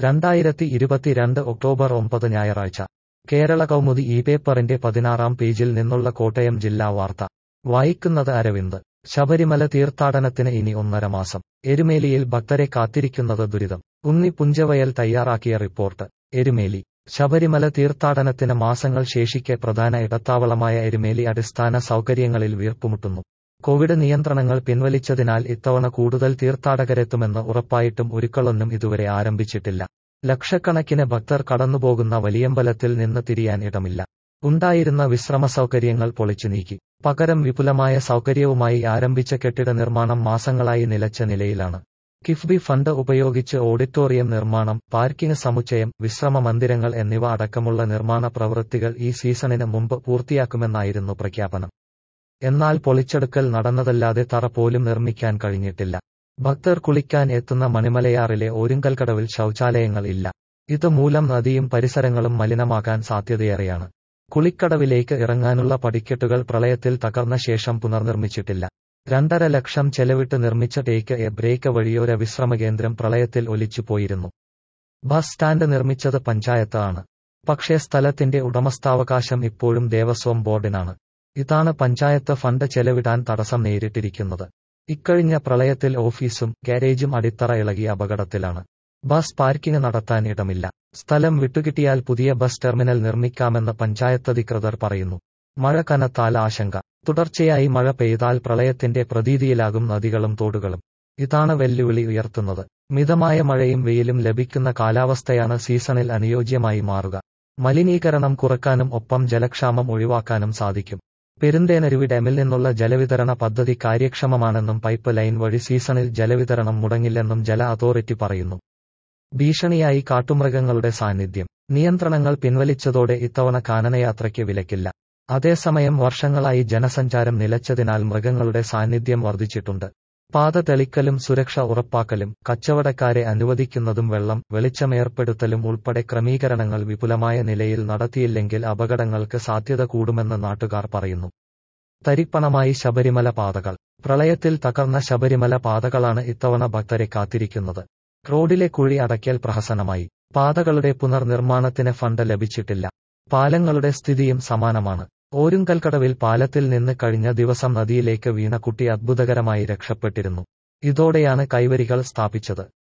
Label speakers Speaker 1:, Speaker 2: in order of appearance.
Speaker 1: രണ്ടായിരത്തി ഇരുപത്തിരണ്ട് ഒക്ടോബർ ഒമ്പത് ഞായറാഴ്ച കേരള കൗമുദി ഈ പേപ്പറിന്റെ പതിനാറാം പേജിൽ നിന്നുള്ള കോട്ടയം ജില്ലാ വാർത്ത വായിക്കുന്നത് അരവിന്ദ് ശബരിമല തീർത്ഥാടനത്തിന് ഇനി ഒന്നര മാസം എരുമേലിയിൽ ഭക്തരെ കാത്തിരിക്കുന്നത് ദുരിതം ഉണ്ണി പുഞ്ചവയൽ തയ്യാറാക്കിയ റിപ്പോർട്ട് എരുമേലി ശബരിമല തീർത്ഥാടനത്തിന് മാസങ്ങൾ ശേഷിക്കെ പ്രധാന ഇടത്താവളമായ എരുമേലി അടിസ്ഥാന സൗകര്യങ്ങളിൽ വീർപ്പുമുട്ടുന്നു കോവിഡ് നിയന്ത്രണങ്ങൾ പിൻവലിച്ചതിനാൽ ഇത്തവണ കൂടുതൽ തീർത്ഥാടകരെത്തുമെന്ന് ഉറപ്പായിട്ടും ഒരുക്കളൊന്നും ഇതുവരെ ആരംഭിച്ചിട്ടില്ല ലക്ഷക്കണക്കിന് ഭക്തർ കടന്നുപോകുന്ന വലിയമ്പലത്തിൽ നിന്ന് തിരിയാൻ ഇടമില്ല ഉണ്ടായിരുന്ന വിശ്രമ സൗകര്യങ്ങൾ പൊളിച്ചു നീക്കി പകരം വിപുലമായ സൗകര്യവുമായി ആരംഭിച്ച കെട്ടിട നിർമ്മാണം മാസങ്ങളായി നിലച്ച നിലയിലാണ് കിഫ്ബി ഫണ്ട് ഉപയോഗിച്ച് ഓഡിറ്റോറിയം നിർമ്മാണം പാർക്കിംഗ് സമുച്ചയം വിശ്രമ മന്ദിരങ്ങൾ എന്നിവ അടക്കമുള്ള നിർമ്മാണ പ്രവൃത്തികൾ ഈ സീസണിന് മുമ്പ് പൂർത്തിയാക്കുമെന്നായിരുന്നു പ്രഖ്യാപനം എന്നാൽ പൊളിച്ചെടുക്കൽ നടന്നതല്ലാതെ തറ പോലും നിർമ്മിക്കാൻ കഴിഞ്ഞിട്ടില്ല ഭക്തർ കുളിക്കാൻ എത്തുന്ന മണിമലയാറിലെ ഓരുങ്കൽക്കടവിൽ ശൗചാലയങ്ങൾ ഇല്ല ഇതുമൂലം നദിയും പരിസരങ്ങളും മലിനമാകാൻ സാധ്യതയേറെയാണ് കുളിക്കടവിലേക്ക് ഇറങ്ങാനുള്ള പടിക്കെട്ടുകൾ പ്രളയത്തിൽ തകർന്ന ശേഷം പുനർനിർമ്മിച്ചിട്ടില്ല രണ്ടര ലക്ഷം ചെലവിട്ട് നിർമ്മിച്ച ടേക്ക് എ ബ്രേക്ക് വഴിയോര വിശ്രമ കേന്ദ്രം പ്രളയത്തിൽ ഒലിച്ചുപോയിരുന്നു ബസ് സ്റ്റാൻഡ് നിർമ്മിച്ചത് പഞ്ചായത്ത് ആണ് പക്ഷേ സ്ഥലത്തിന്റെ ഉടമസ്ഥാവകാശം ഇപ്പോഴും ദേവസ്വം ബോർഡിനാണ് ഇതാണ് പഞ്ചായത്ത് ഫണ്ട് ചെലവിടാൻ തടസ്സം നേരിട്ടിരിക്കുന്നത് ഇക്കഴിഞ്ഞ പ്രളയത്തിൽ ഓഫീസും ഗാരേജും അടിത്തറ ഇളകിയ അപകടത്തിലാണ് ബസ് പാർക്കിംഗ് നടത്താൻ ഇടമില്ല സ്ഥലം വിട്ടുകിട്ടിയാൽ പുതിയ ബസ് ടെർമിനൽ നിർമ്മിക്കാമെന്ന് പഞ്ചായത്തധികൃതർ പറയുന്നു മഴ കനത്താൽ ആശങ്ക തുടർച്ചയായി മഴ പെയ്താൽ പ്രളയത്തിന്റെ പ്രതീതിയിലാകും നദികളും തോടുകളും ഇതാണ് വെല്ലുവിളി ഉയർത്തുന്നത് മിതമായ മഴയും വെയിലും ലഭിക്കുന്ന കാലാവസ്ഥയാണ് സീസണിൽ അനുയോജ്യമായി മാറുക മലിനീകരണം കുറക്കാനും ഒപ്പം ജലക്ഷാമം ഒഴിവാക്കാനും സാധിക്കും പെരുന്തേനരുവി ഡാമിൽ നിന്നുള്ള ജലവിതരണ പദ്ധതി കാര്യക്ഷമമാണെന്നും പൈപ്പ് ലൈൻ വഴി സീസണിൽ ജലവിതരണം മുടങ്ങില്ലെന്നും ജല അതോറിറ്റി പറയുന്നു ഭീഷണിയായി കാട്ടുമൃഗങ്ങളുടെ സാന്നിധ്യം നിയന്ത്രണങ്ങൾ പിൻവലിച്ചതോടെ ഇത്തവണ കാനനയാത്രയ്ക്ക് വിലക്കില്ല അതേസമയം വർഷങ്ങളായി ജനസഞ്ചാരം നിലച്ചതിനാൽ മൃഗങ്ങളുടെ സാന്നിധ്യം വർദ്ധിച്ചിട്ടുണ്ട് പാത തെളിക്കലും സുരക്ഷ ഉറപ്പാക്കലും കച്ചവടക്കാരെ അനുവദിക്കുന്നതും വെള്ളം വെളിച്ചമേർപ്പെടുത്തലും ഉൾപ്പെടെ ക്രമീകരണങ്ങൾ വിപുലമായ നിലയിൽ നടത്തിയില്ലെങ്കിൽ അപകടങ്ങൾക്ക് സാധ്യത കൂടുമെന്ന് നാട്ടുകാർ പറയുന്നു തരിപ്പണമായി ശബരിമല പാതകൾ പ്രളയത്തിൽ തകർന്ന ശബരിമല പാതകളാണ് ഇത്തവണ ഭക്തരെ കാത്തിരിക്കുന്നത് റോഡിലെ കുഴി അടയ്ക്കൽ പ്രഹസനമായി പാതകളുടെ പുനർനിർമ്മാണത്തിന് ഫണ്ട് ലഭിച്ചിട്ടില്ല പാലങ്ങളുടെ സ്ഥിതിയും സമാനമാണ് ഓരുങ്കൽക്കടവിൽ പാലത്തിൽ നിന്ന് കഴിഞ്ഞ ദിവസം നദിയിലേക്ക് വീണ കുട്ടി അത്ഭുതകരമായി രക്ഷപ്പെട്ടിരുന്നു ഇതോടെയാണ് കൈവരികൾ സ്ഥാപിച്ചത്